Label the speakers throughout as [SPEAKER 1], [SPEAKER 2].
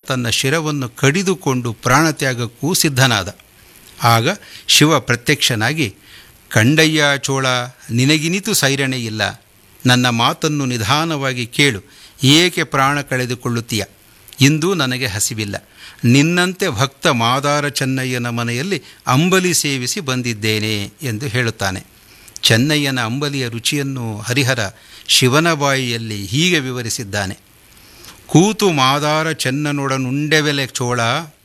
[SPEAKER 1] ತನ್ನ ಶಿರವನ್ನು ಕಡಿದುಕೊಂಡು ಪ್ರಾಣತ್ಯಾಗಕ್ಕೂ ಸಿದ್ಧನಾದ ಆಗ ಶಿವ ಪ್ರತ್ಯಕ್ಷನಾಗಿ ಕಂಡಯ್ಯ ಚೋಳ ನಿನಗಿನಿತು ಸೈರಣೆ ಇಲ್ಲ ನನ್ನ ಮಾತನ್ನು ನಿಧಾನವಾಗಿ ಕೇಳು ಏಕೆ ಪ್ರಾಣ ಕಳೆದುಕೊಳ್ಳುತ್ತೀಯ ಇಂದು ನನಗೆ ಹಸಿವಿಲ್ಲ ನಿನ್ನಂತೆ ಭಕ್ತ ಮಾದಾರ ಚೆನ್ನಯ್ಯನ ಮನೆಯಲ್ಲಿ ಅಂಬಲಿ ಸೇವಿಸಿ ಬಂದಿದ್ದೇನೆ ಎಂದು ಹೇಳುತ್ತಾನೆ ಚೆನ್ನಯ್ಯನ ಅಂಬಲಿಯ ರುಚಿಯನ್ನು ಹರಿಹರ ಶಿವನ ಬಾಯಿಯಲ್ಲಿ ಹೀಗೆ ವಿವರಿಸಿದ್ದಾನೆ ಕೂತು ಮಾದಾರ ಚೆನ್ನನೊಡನುಂಡೆವೆಲೆ ಚೋಳ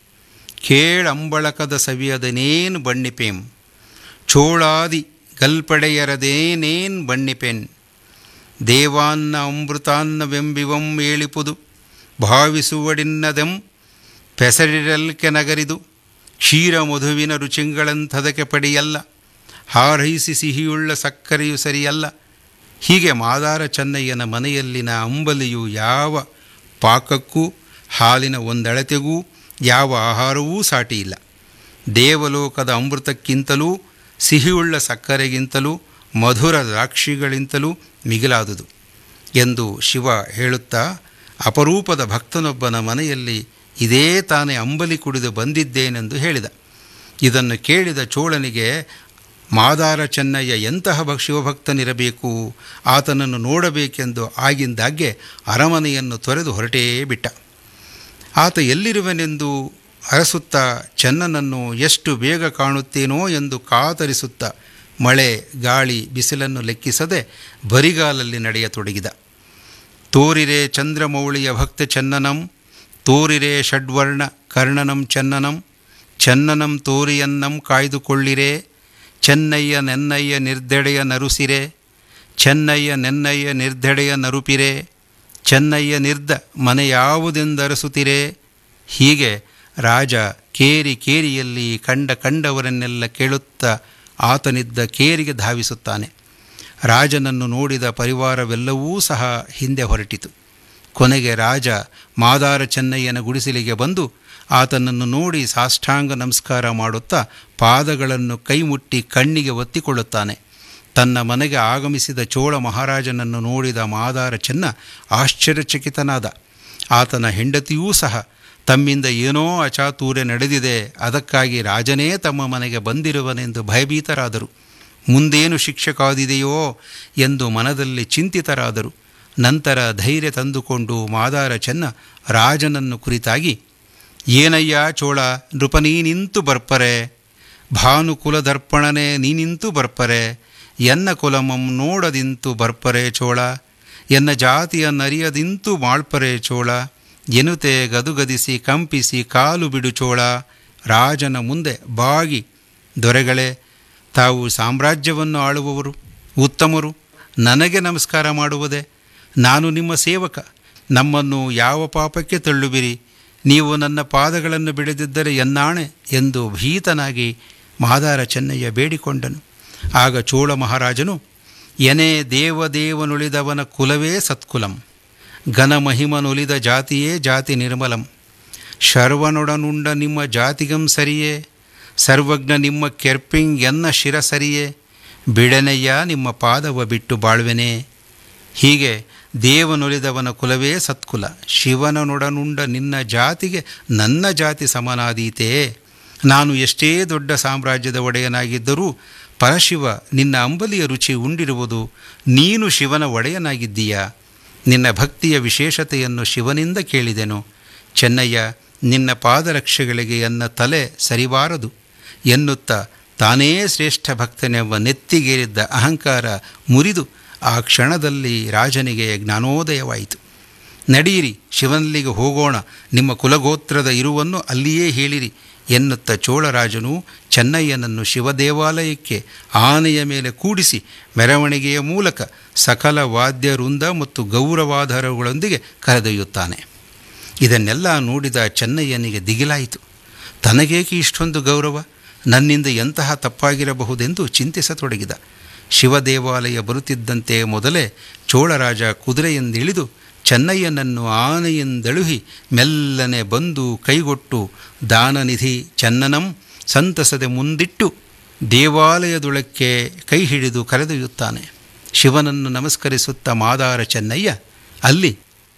[SPEAKER 1] ಕೇಳಂಬಳಕದ ಸವಿಯದನೇನು ಬಣ್ಣಿಪೇಂ ಚೋಳಾದಿ ಗಲ್ಪಡೆಯರದೇನೇನ್ ಬಣ್ಣಿಪೆನ್ ದೇವಾನ್ನ ಅಮೃತಾನ್ನವೆಂಬಿವಂ ಏಳಿಪುದು ಭಾವಿಸುವಡಿನ್ನದೆಂ ಪೆಸರಿರಲ್ಕೆ ನಗರಿದು ಕ್ಷೀರ ಮಧುವಿನ ರುಚಿಂಗಳಂಥದಕ್ಕೆ ಪಡಿಯಲ್ಲ ಹಾರೈಸಿ ಸಿಹಿಯುಳ್ಳ ಸಕ್ಕರೆಯು ಸರಿಯಲ್ಲ ಹೀಗೆ ಮಾದಾರ ಚೆನ್ನಯ್ಯನ ಮನೆಯಲ್ಲಿನ ಅಂಬಲಿಯು ಯಾವ ಪಾಕಕ್ಕೂ ಹಾಲಿನ ಒಂದಳತೆಗೂ ಯಾವ ಆಹಾರವೂ ಸಾಟಿಯಿಲ್ಲ ದೇವಲೋಕದ ಅಮೃತಕ್ಕಿಂತಲೂ ಸಿಹಿಯುಳ್ಳ ಸಕ್ಕರೆಗಿಂತಲೂ ಮಧುರ ದ್ರಾಕ್ಷಿಗಳಿಂತಲೂ ಮಿಗಿಲಾದುದು ಎಂದು ಶಿವ ಹೇಳುತ್ತಾ ಅಪರೂಪದ ಭಕ್ತನೊಬ್ಬನ ಮನೆಯಲ್ಲಿ ಇದೇ ತಾನೇ ಅಂಬಲಿ ಕುಡಿದು ಬಂದಿದ್ದೇನೆಂದು ಹೇಳಿದ ಇದನ್ನು ಕೇಳಿದ ಚೋಳನಿಗೆ ಮಾದಾರ ಚೆನ್ನಯ್ಯ ಎಂತಹ ಭಕ್ ಶಿವಭಕ್ತನಿರಬೇಕು ಆತನನ್ನು ನೋಡಬೇಕೆಂದು ಆಗಿಂದಾಗ್ಗೆ ಅರಮನೆಯನ್ನು ತೊರೆದು ಹೊರಟೇ ಬಿಟ್ಟ ಆತ ಎಲ್ಲಿರುವನೆಂದು ಅರಸುತ್ತಾ ಚೆನ್ನನನ್ನು ಎಷ್ಟು ಬೇಗ ಕಾಣುತ್ತೇನೋ ಎಂದು ಕಾತರಿಸುತ್ತಾ ಮಳೆ ಗಾಳಿ ಬಿಸಿಲನ್ನು ಲೆಕ್ಕಿಸದೆ ಬರಿಗಾಲಲ್ಲಿ ನಡೆಯತೊಡಗಿದ ತೋರಿರೆ ಚಂದ್ರಮೌಳಿಯ ಭಕ್ತ ಚೆನ್ನನಂ ತೋರಿರೆ ಷಡ್ವರ್ಣ ಕರ್ಣನಂ ಚೆನ್ನನಂ ಚೆನ್ನನಂ ತೋರಿಯನ್ನಂ ಕಾಯ್ದುಕೊಳ್ಳಿರೆ ಚೆನ್ನಯ್ಯ ನೆನ್ನಯ್ಯ ನಿರ್ದೆಡೆಯ ನರುಸಿರೆ ಚೆನ್ನಯ್ಯ ನೆನ್ನಯ್ಯ ನಿರ್ದೆಡೆಯ ನರುಪಿರೆ ಚೆನ್ನಯ್ಯ ನಿರ್ದ ಮನೆ ಯಾವುದೆಂದರಸುತ್ತಿರೆ ಹೀಗೆ ರಾಜ ಕೇರಿ ಕೇರಿಯಲ್ಲಿ ಕಂಡ ಕಂಡವರನ್ನೆಲ್ಲ ಕೇಳುತ್ತಾ ಆತನಿದ್ದ ಕೇರಿಗೆ ಧಾವಿಸುತ್ತಾನೆ ರಾಜನನ್ನು ನೋಡಿದ ಪರಿವಾರವೆಲ್ಲವೂ ಸಹ ಹಿಂದೆ ಹೊರಟಿತು ಕೊನೆಗೆ ರಾಜ ಮಾದಾರ ಚೆನ್ನಯ್ಯನ ಗುಡಿಸಲಿಗೆ ಬಂದು ಆತನನ್ನು ನೋಡಿ ಸಾಷ್ಟಾಂಗ ನಮಸ್ಕಾರ ಮಾಡುತ್ತಾ ಪಾದಗಳನ್ನು ಕೈಮುಟ್ಟಿ ಕಣ್ಣಿಗೆ ಒತ್ತಿಕೊಳ್ಳುತ್ತಾನೆ ತನ್ನ ಮನೆಗೆ ಆಗಮಿಸಿದ ಚೋಳ ಮಹಾರಾಜನನ್ನು ನೋಡಿದ ಮಾದಾರ ಚೆನ್ನ ಆಶ್ಚರ್ಯಚಕಿತನಾದ ಆತನ ಹೆಂಡತಿಯೂ ಸಹ ತಮ್ಮಿಂದ ಏನೋ ಅಚಾತುರ್ಯ ನಡೆದಿದೆ ಅದಕ್ಕಾಗಿ ರಾಜನೇ ತಮ್ಮ ಮನೆಗೆ ಬಂದಿರುವನೆಂದು ಭಯಭೀತರಾದರು ಮುಂದೇನು ಶಿಕ್ಷೆ ಕಾದಿದೆಯೋ ಎಂದು ಮನದಲ್ಲಿ ಚಿಂತಿತರಾದರು ನಂತರ ಧೈರ್ಯ ತಂದುಕೊಂಡು ಮಾದಾರ ಚೆನ್ನ ರಾಜನನ್ನು ಕುರಿತಾಗಿ ಏನಯ್ಯ ಚೋಳ ನೃಪ ನೀನಿಂತು ಬರ್ಪರೆ ಭಾನುಕುಲದರ್ಪಣನೆ ನೀನಿಂತು ಬರ್ಪರೆ ಎನ್ನ ಕುಲಮಂ ನೋಡದಿಂತು ಬರ್ಪರೆ ಚೋಳ ಎನ್ನ ಜಾತಿಯನ್ನರಿಯದಿಂತು ಮಾಳ್ಪರೆ ಚೋಳ ಎನುತೆ ಗದುಗದಿಸಿ ಕಂಪಿಸಿ ಕಾಲು ಬಿಡು ಚೋಳ ರಾಜನ ಮುಂದೆ ಬಾಗಿ ದೊರೆಗಳೇ ತಾವು ಸಾಮ್ರಾಜ್ಯವನ್ನು ಆಳುವವರು ಉತ್ತಮರು ನನಗೆ ನಮಸ್ಕಾರ ಮಾಡುವುದೇ ನಾನು ನಿಮ್ಮ ಸೇವಕ ನಮ್ಮನ್ನು ಯಾವ ಪಾಪಕ್ಕೆ ತಳ್ಳುವಿರಿ ನೀವು ನನ್ನ ಪಾದಗಳನ್ನು ಬಿಡದಿದ್ದರೆ ಎನ್ನಾಣೆ ಎಂದು ಭೀತನಾಗಿ ಮಾದಾರ ಚೆನ್ನಯ್ಯ ಬೇಡಿಕೊಂಡನು ಆಗ ಚೋಳ ಮಹಾರಾಜನು ಎನೆ ದೇವದೇವನುಳಿದವನ ಕುಲವೇ ಸತ್ಕುಲಂ ಘನಮಹಿಮನುಲಿದ ಜಾತಿಯೇ ಜಾತಿ ನಿರ್ಮಲಂ ಶರ್ವನೊಡನುಂಡ ನಿಮ್ಮ ಜಾತಿಗಂ ಸರಿಯೇ ಸರ್ವಜ್ಞ ನಿಮ್ಮ ಕೆರ್ಪಿಂಗ್ ಎನ್ನ ಶಿರ ಸರಿಯೇ ಬಿಡನೆಯ್ಯ ನಿಮ್ಮ ಪಾದವ ಬಿಟ್ಟು ಬಾಳ್ವೆನೆ ಹೀಗೆ ದೇವನೊಲಿದವನ ಕುಲವೇ ಸತ್ಕುಲ ಶಿವನನೊಡನುಂಡ ನಿನ್ನ ಜಾತಿಗೆ ನನ್ನ ಜಾತಿ ಸಮನಾದೀತೇ ನಾನು ಎಷ್ಟೇ ದೊಡ್ಡ ಸಾಮ್ರಾಜ್ಯದ ಒಡೆಯನಾಗಿದ್ದರೂ ಪರಶಿವ ನಿನ್ನ ಅಂಬಲಿಯ ರುಚಿ ಉಂಡಿರುವುದು ನೀನು ಶಿವನ ಒಡೆಯನಾಗಿದ್ದೀಯಾ ನಿನ್ನ ಭಕ್ತಿಯ ವಿಶೇಷತೆಯನ್ನು ಶಿವನಿಂದ ಕೇಳಿದೆನು ಚೆನ್ನಯ್ಯ ನಿನ್ನ ಪಾದರಕ್ಷೆಗಳಿಗೆ ಎನ್ನ ತಲೆ ಸರಿಬಾರದು ಎನ್ನುತ್ತಾ ತಾನೇ ಶ್ರೇಷ್ಠ ಭಕ್ತನೆಂಬ ನೆತ್ತಿಗೇರಿದ್ದ ಅಹಂಕಾರ ಮುರಿದು ಆ ಕ್ಷಣದಲ್ಲಿ ರಾಜನಿಗೆ ಜ್ಞಾನೋದಯವಾಯಿತು ನಡೆಯಿರಿ ಶಿವನಲ್ಲಿಗೆ ಹೋಗೋಣ ನಿಮ್ಮ ಕುಲಗೋತ್ರದ ಇರುವನ್ನು ಅಲ್ಲಿಯೇ ಹೇಳಿರಿ ಎನ್ನುತ್ತ ಚೋಳರಾಜನು ಚೆನ್ನಯ್ಯನನ್ನು ಶಿವದೇವಾಲಯಕ್ಕೆ ಆನೆಯ ಮೇಲೆ ಕೂಡಿಸಿ ಮೆರವಣಿಗೆಯ ಮೂಲಕ ಸಕಲ ವಾದ್ಯ ವೃಂದ ಮತ್ತು ಗೌರವಾಧಾರಗಳೊಂದಿಗೆ ಕರೆದೊಯ್ಯುತ್ತಾನೆ ಇದನ್ನೆಲ್ಲ ನೋಡಿದ ಚೆನ್ನಯ್ಯನಿಗೆ ದಿಗಿಲಾಯಿತು ತನಗೇಕೆ ಇಷ್ಟೊಂದು ಗೌರವ ನನ್ನಿಂದ ಎಂತಹ ತಪ್ಪಾಗಿರಬಹುದೆಂದು ಚಿಂತಿಸತೊಡಗಿದ ಶಿವದೇವಾಲಯ ಬರುತ್ತಿದ್ದಂತೆ ಮೊದಲೇ ಚೋಳರಾಜ ಕುದುರೆಯಿಂದಿಳಿದು ಚೆನ್ನಯ್ಯನನ್ನು ಆನೆಯಿಂದಳುಹಿ ಮೆಲ್ಲನೆ ಬಂದು ಕೈಗೊಟ್ಟು ದಾನನಿಧಿ ಚೆನ್ನನಂ ಸಂತಸದೆ ಮುಂದಿಟ್ಟು ದೇವಾಲಯದೊಳಕ್ಕೆ ಕೈ ಹಿಡಿದು ಕರೆದೊಯ್ಯುತ್ತಾನೆ ಶಿವನನ್ನು ನಮಸ್ಕರಿಸುತ್ತ ಮಾದಾರ ಚೆನ್ನಯ್ಯ ಅಲ್ಲಿ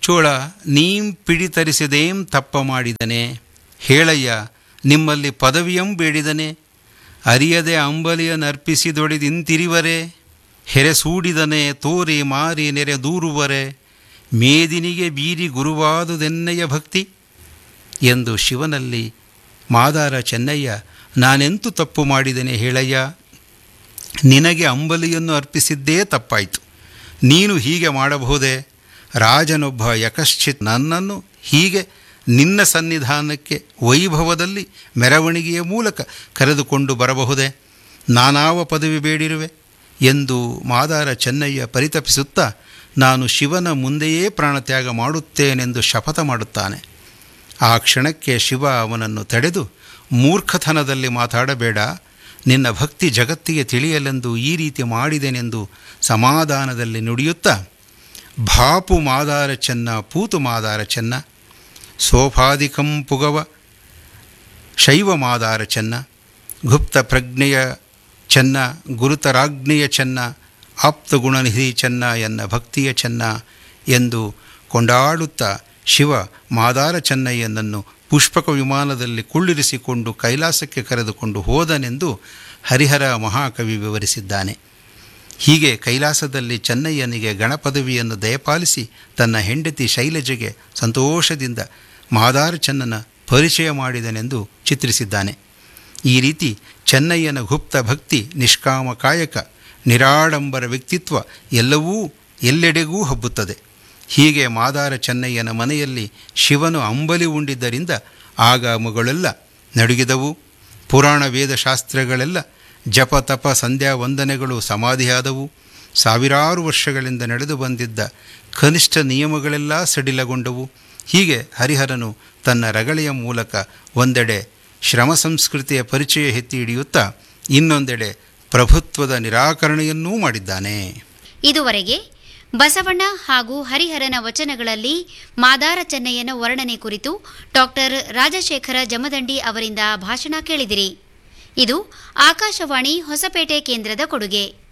[SPEAKER 1] ಚೋಳ ನೀಂ ಪಿಡಿತರಿಸಿದೇಂ ತಪ್ಪ ಮಾಡಿದನೆ ಹೇಳಯ್ಯ ನಿಮ್ಮಲ್ಲಿ ಪದವಿಯಂ ಬೇಡಿದನೆ ಅರಿಯದೆ ಅಂಬಲಿಯ ನರ್ಪಿಸಿದೊಡೆದಿಂತಿರಿವರೆ ಹೆರೆಸೂಡಿದನೆ ತೋರಿ ಮಾರಿ ನೆರೆ ದೂರುವರೆ ಮೇದಿನಿಗೆ ಬೀರಿ ಗುರುವಾದುದೆನ್ನಯ್ಯ ಭಕ್ತಿ ಎಂದು ಶಿವನಲ್ಲಿ ಮಾದಾರ ಚೆನ್ನಯ್ಯ ನಾನೆಂತು ತಪ್ಪು ಮಾಡಿದ್ದೇನೆ ಹೇಳಯ್ಯ ನಿನಗೆ ಅಂಬಲಿಯನ್ನು ಅರ್ಪಿಸಿದ್ದೇ ತಪ್ಪಾಯಿತು ನೀನು ಹೀಗೆ ಮಾಡಬಹುದೇ ರಾಜನೊಬ್ಬ ಯಕಶ್ಚಿತ್ ನನ್ನನ್ನು ಹೀಗೆ ನಿನ್ನ ಸನ್ನಿಧಾನಕ್ಕೆ ವೈಭವದಲ್ಲಿ ಮೆರವಣಿಗೆಯ ಮೂಲಕ ಕರೆದುಕೊಂಡು ಬರಬಹುದೇ ನಾನಾವ ಪದವಿ ಬೇಡಿರುವೆ ಎಂದು ಮಾದಾರ ಚೆನ್ನಯ್ಯ ಪರಿತಪಿಸುತ್ತಾ ನಾನು ಶಿವನ ಮುಂದೆಯೇ ಪ್ರಾಣತ್ಯಾಗ ಮಾಡುತ್ತೇನೆಂದು ಶಪಥ ಮಾಡುತ್ತಾನೆ ಆ ಕ್ಷಣಕ್ಕೆ ಶಿವ ಅವನನ್ನು ತಡೆದು ಮೂರ್ಖತನದಲ್ಲಿ ಮಾತಾಡಬೇಡ ನಿನ್ನ ಭಕ್ತಿ ಜಗತ್ತಿಗೆ ತಿಳಿಯಲೆಂದು ಈ ರೀತಿ ಮಾಡಿದೆನೆಂದು ಸಮಾಧಾನದಲ್ಲಿ ನುಡಿಯುತ್ತಾ ಭಾಪು ಮಾದಾರ ಚೆನ್ನ ಪೂತು ಮಾದಾರ ಚೆನ್ನ ಸೋಫಾದಿಕಂ ಪುಗವ ಶೈವ ಮಾದಾರ ಚೆನ್ನ ಗುಪ್ತ ಪ್ರಜ್ಞೆಯ ಚೆನ್ನ ಗುರುತರಾಜ್ಞೆಯ ಚೆನ್ನ ಆಪ್ತ ಗುಣನಿಧಿ ಚೆನ್ನ ಎನ್ನ ಭಕ್ತಿಯ ಚೆನ್ನ ಎಂದು ಕೊಂಡಾಡುತ್ತಾ ಶಿವ ಮಾದಾರ ಚೆನ್ನಯ್ಯನನ್ನು ಪುಷ್ಪಕ ವಿಮಾನದಲ್ಲಿ ಕುಳ್ಳಿರಿಸಿಕೊಂಡು ಕೈಲಾಸಕ್ಕೆ ಕರೆದುಕೊಂಡು ಹೋದನೆಂದು ಹರಿಹರ ಮಹಾಕವಿ ವಿವರಿಸಿದ್ದಾನೆ ಹೀಗೆ ಕೈಲಾಸದಲ್ಲಿ ಚೆನ್ನಯ್ಯನಿಗೆ ಗಣಪದವಿಯನ್ನು ದಯಪಾಲಿಸಿ ತನ್ನ ಹೆಂಡತಿ ಶೈಲಜೆಗೆ ಸಂತೋಷದಿಂದ ಮಾದಾರ ಚೆನ್ನನ ಪರಿಚಯ ಮಾಡಿದನೆಂದು ಚಿತ್ರಿಸಿದ್ದಾನೆ ಈ ರೀತಿ ಚೆನ್ನಯ್ಯನ ಗುಪ್ತ ಭಕ್ತಿ ನಿಷ್ಕಾಮ ಕಾಯಕ ನಿರಾಡಂಬರ ವ್ಯಕ್ತಿತ್ವ ಎಲ್ಲವೂ ಎಲ್ಲೆಡೆಗೂ ಹಬ್ಬುತ್ತದೆ ಹೀಗೆ ಮಾದಾರ ಚೆನ್ನಯ್ಯನ ಮನೆಯಲ್ಲಿ ಶಿವನು ಅಂಬಲಿ ಉಂಡಿದ್ದರಿಂದ ಆಗಮಗಳೆಲ್ಲ ನಡುಗಿದವು ಪುರಾಣ ವೇದಶಾಸ್ತ್ರಗಳೆಲ್ಲ ಜಪ ತಪ ಸಂಧ್ಯಾ ವಂದನೆಗಳು ಸಮಾಧಿಯಾದವು ಸಾವಿರಾರು ವರ್ಷಗಳಿಂದ ನಡೆದು ಬಂದಿದ್ದ ಕನಿಷ್ಠ ನಿಯಮಗಳೆಲ್ಲ ಸಡಿಲಗೊಂಡವು ಹೀಗೆ ಹರಿಹರನು ತನ್ನ ರಗಳೆಯ ಮೂಲಕ ಒಂದೆಡೆ ಶ್ರಮ ಸಂಸ್ಕೃತಿಯ ಪರಿಚಯ ಎತ್ತಿ ಹಿಡಿಯುತ್ತಾ ಇನ್ನೊಂದೆಡೆ ಪ್ರಭುತ್ವದ ನಿರಾಕರಣೆಯನ್ನೂ ಮಾಡಿದ್ದಾನೆ
[SPEAKER 2] ಇದುವರೆಗೆ ಬಸವಣ್ಣ ಹಾಗೂ ಹರಿಹರನ ವಚನಗಳಲ್ಲಿ ಮಾದಾರ ಚೆನ್ನಯ್ಯನ ವರ್ಣನೆ ಕುರಿತು ಡಾಕ್ಟರ್ ರಾಜಶೇಖರ ಜಮದಂಡಿ ಅವರಿಂದ ಭಾಷಣ ಕೇಳಿದಿರಿ ಇದು ಆಕಾಶವಾಣಿ ಹೊಸಪೇಟೆ ಕೇಂದ್ರದ ಕೊಡುಗೆ